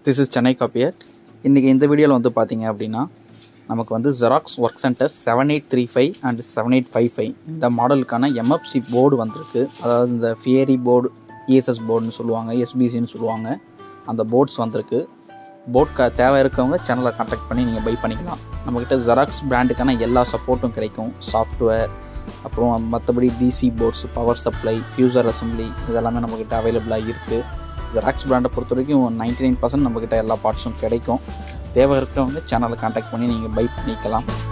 this is Chennai copier இன்றைக்கி இந்த வீடியோவில் வந்து பார்த்தீங்க அப்படின்னா நமக்கு வந்து xerox work centre seven eight three five and seven eight five five இந்த மாடலுக்கான எம்எஃப்சி போர்டு வந்திருக்கு அதாவது இந்த ஃபியரி போர்டு இஎஸ்எஸ் போர்டுன்னு சொல்லுவாங்க எஸ்பிசின்னு சொல்லுவாங்க அந்த போர்ட்ஸ் வந்திருக்கு போர்ட் க தேவை இருக்கவங்க சேனலை கான்டாக்ட் பண்ணி நீங்கள் பை பண்ணிக்கலாம் நம்மக்கிட்ட ஜெராக்ஸ் பிராண்டுக்கான எல்லா சப்போர்ட்டும் கிடைக்கும் சாஃப்ட்வேர் அப்புறம் மற்றபடி DC ports power supply fuser assembly இதெல்லாமே நம்மக்கிட்ட அவைலபிளாக இருக்குது ஜெராக்ஸ் பிராண்டை பொறுத்த வரைக்கும் நைன்டி நைன் பர்சன்ட் நம்மக்கிட்ட எல்லா பார்ட்ஸும் கிடைக்கும் தேவை இருக்கிறவங்க சேனலை கான்டாக்ட் பண்ணி நீங்கள் பை பண்ணிக்கலாம்